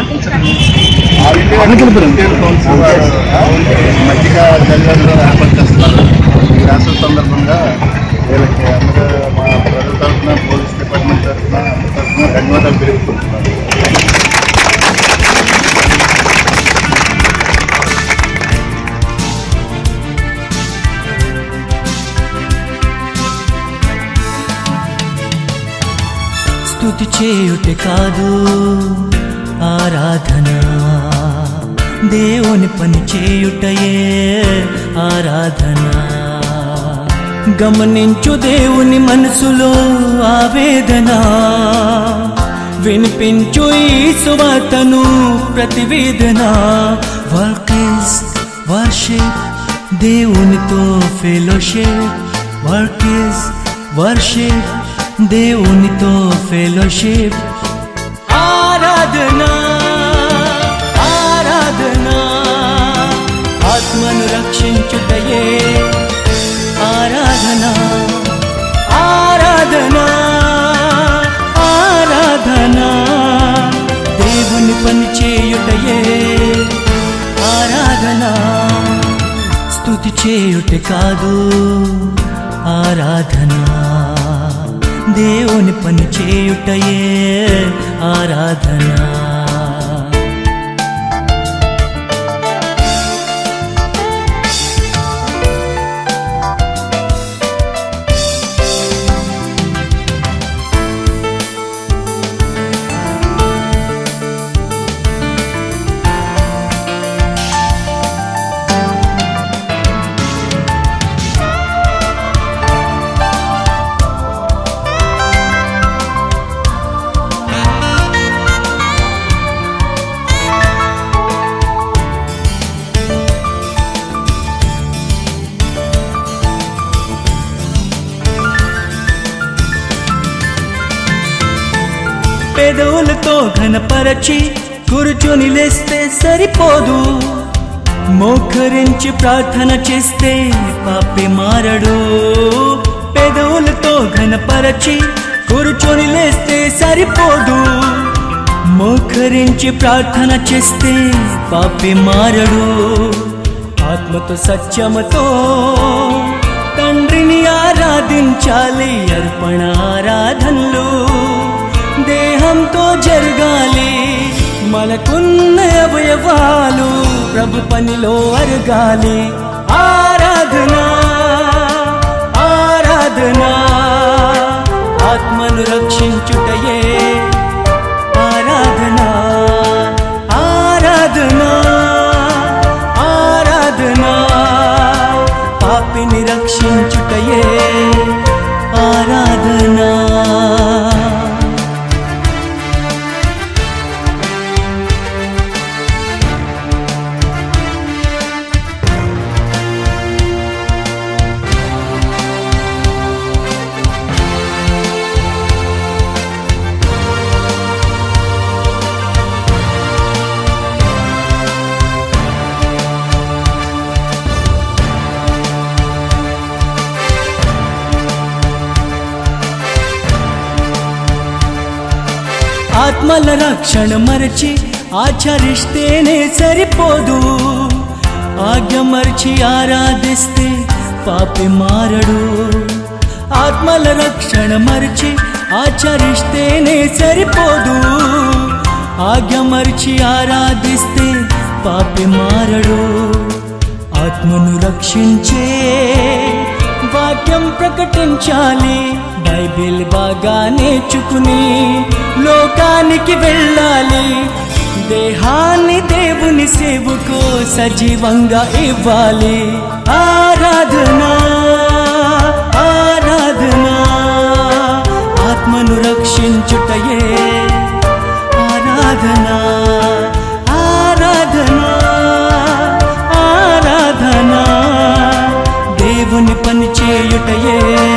మధ్యగా జల్లలో ఏర్పాటు చేస్తున్నారు ఈ రాష్ట్ర సందర్భంగా వీళ్ళకి అందరూ మా ప్రజల తరఫున పోలీస్ డిపార్ట్మెంట్ తరఫున అందరి తరఫున ధన్యవాదాలు తెలుపుకుంటున్నాను స్తుతి చేయుట కాదు ఆరాధన దేవుని పని చేయుటయే ఆరాధన గమనించు దేవుని మనసులో ఆవేదన వినిపించు ఈ సువార్తను ప్రతివేదన వర్క్ ఇస్ వర్షిప్ దేవునితో ఫెలోషిప్ వర్క్ ఇస్ వర్షిప్ దేవునితో ఫెలోషిప్ ఆరాధన ఆరాధన ఆత్మను రక్షించుటయే ఆరాధన ఆరాధన ఆరాధన దేవుని పని చేయుటయే ఆరాధన స్తుతి చేయుట కాదు ఆరాధన దేవుని పని చేయుటయే ఆరాధన పెదవులతో ఘనపరచి కూర్చొని లేస్తే సరిపోదు మోకరించి ప్రార్థన చేస్తే పాపి మారడు పెదవులతో ఘనపరచి కూర్చొని లేస్తే సరిపోదు మోకరించి ప్రార్థన చేస్తే పాపి మారడు ఆత్మతో సత్యముతో తండ్రిని ఆరాధించాలి అర్పణ ఆరాధనలు దేహంతో జరగాలి మనకున్న అవయవాలు ప్రభు పనిలో అరగాలి ఆరాధన ఆరాధన ఆత్మను రక్షించుటయే ఆరాధన ఆరాధన ఆరాధన పాపిని రక్షించుటయే ఆరాధన ఆత్మల రక్షణ మరచి ఆచరిస్తేనే సరిపోదు ఆజ్ఞ మరచి ఆరాధిస్తే పాపి మారడు ఆత్మల రక్షణ మరచి ఆచరిస్తేనే సరిపోదు ఆజ్ఞ మరచి ఆరాధిస్తే పాపి మారడు ఆత్మను రక్షించే వాక్యం ప్రకటించాలి బైబిల్ బాగా నేర్చుకుని లోకానికి వెళ్ళాలి దేహాన్ని దేవుని సేవకు సజీవంగా ఇవ్వాలి ఆరాధన ఆరాధన ఆత్మను రక్షించుటయే ఆరాధన ఆరాధన ఆరాధన దేవుని పని చేయుటయే